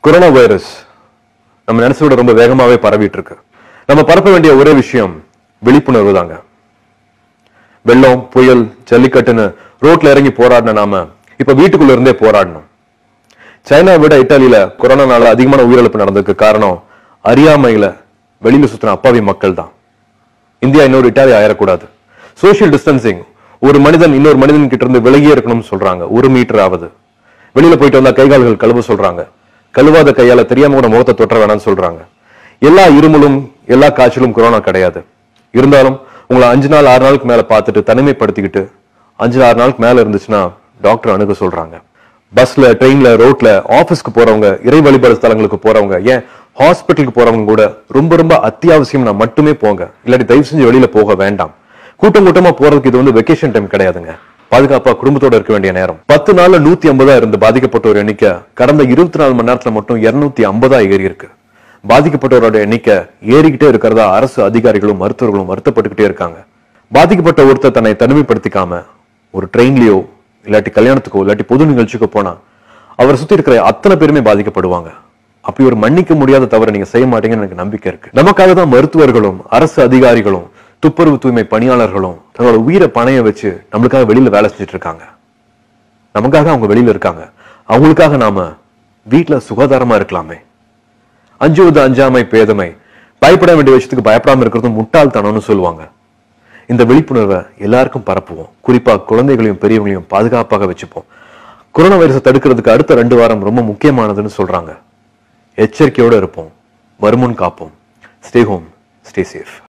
corona virus நம்ம நினைச்ச விட ரொம்ப வேகமாவே பரவிட்டு இருக்கு நம்ம பரப்ப வேண்டிய ஒரே விஷயம் விழிப்புணர்வு தாங்க வெள்ளம் புயல் ஜல்லிக்கட்டுன்னு ரோட்ல இறங்கி போராடின நாம இப்ப வீட்டுக்குள்ள இருந்தே போராடணும் சைனா விட இத்தாலியில கொரோனானால அதிகமான உயிரிழப்பு நடந்ததுக்கு காரணம் அறியாமையில வெளியில சுத்தின அப்பாவி மக்கள் தான் இந்தியா இன்னொரு இட்டாலி ஆயிடக்கூடாது சோஷியல் டிஸ்டன்சிங் ஒரு மனிதன் இன்னொரு மனிதன் கிட்ட இருந்து விலகியே இருக்கணும்னு சொல்றாங்க ஒரு மீட்டர் ஆகுது வெளியில போயிட்டு வந்தா கை கால்கள் கழுவ சொல்றாங்க கழுவாத கையால தெரியாம கூட முகத்தை தொற்ற வேணாம்னு சொல்றாங்க எல்லா இருமலும் எல்லா காய்ச்சலும் கொரோனா கிடையாது இருந்தாலும் உங்களை அஞ்சு நாள் ஆறு நாளுக்கு மேல பார்த்துட்டு தனிமைப்படுத்திக்கிட்டு அஞ்சு ஆறு நாளுக்கு மேல இருந்துச்சுன்னா டாக்டர் அணுக சொல்றாங்க பஸ்ல ட்ரெயின்ல ரோட்ல ஆபீஸ்க்கு போறவங்க இறை வழிபாடு ஸ்தலங்களுக்கு போறவங்க ஏன் ஹாஸ்பிட்டலுக்கு போறவங்க கூட ரொம்ப ரொம்ப அத்தியாவசியம்னா மட்டுமே போங்க இல்லாட்டி தயவு செஞ்சு வெளியில போக வேண்டாம் கூட்டம் கூட்டமா போறதுக்கு இது வந்து வெக்கேஷன் டைம் கிடையாதுங்க பாதுகாப்பா குடும்பத்தோட இருக்க வேண்டிய நேரம் பத்து நாள்ல நூத்தி ஐம்பதா இருந்து பாதிக்கப்பட்டோர் எண்ணிக்கை கடந்த இருபத்தி நாலு மணி நேரத்துல மட்டும் இருநூத்தி ஐம்பதா ஏறி இருக்கு பாதிக்கப்பட்டவரோட எண்ணிக்கை ஏறிக்கிட்டே இருக்கிறதா அரசு அதிகாரிகளும் மருத்துவர்களும் வருத்தப்பட்டுக்கிட்டே இருக்காங்க பாதிக்கப்பட்ட ஒருத்தர் தன்னை தனிமைப்படுத்திக்காம ஒரு ட்ரெயின்லயோ இல்லாட்டி கல்யாணத்துக்கோ இல்லாட்டி பொது நிகழ்ச்சிக்கோ போனா அவரை சுத்தி இருக்கிற அத்தனை பேருமே பாதிக்கப்படுவாங்க அப்படி ஒரு மன்னிக்க முடியாத தவறை நீங்க செய்ய மாட்டீங்கன்னு எனக்கு நம்பிக்கை இருக்கு நமக்காக தான் மருத்துவர்களும் அரசு அதிகாரிகளும் துப்புரவு தூய்மை பணியாளர்களும் தங்களோட உயிரை பணைய வச்சு நம்மளுக்காக வெளியில வேலை செஞ்சுட்டு இருக்காங்க நமக்காக அவங்க வெளியில இருக்காங்க அவங்களுக்காக நாம வீட்ல சுகாதாரமா இருக்கலாமே அஞ்சுவது அஞ்சாமை பேதமை பயப்பட வேண்டிய விஷயத்துக்கு பயப்படாம இருக்கிறதும் முட்டாள்தனம்னு சொல்லுவாங்க இந்த விழிப்புணர்வை எல்லாருக்கும் பரப்புவோம் குறிப்பா குழந்தைகளையும் பெரியவங்களையும் பாதுகாப்பாக வச்சுப்போம் கொரோனா வைரஸை தடுக்கிறதுக்கு அடுத்த ரெண்டு வாரம் ரொம்ப முக்கியமானதுன்னு சொல்றாங்க எச்சரிக்கையோட இருப்போம் வருமுன் காப்போம் ஸ்டே ஹோம் ஸ்டே சேஃப்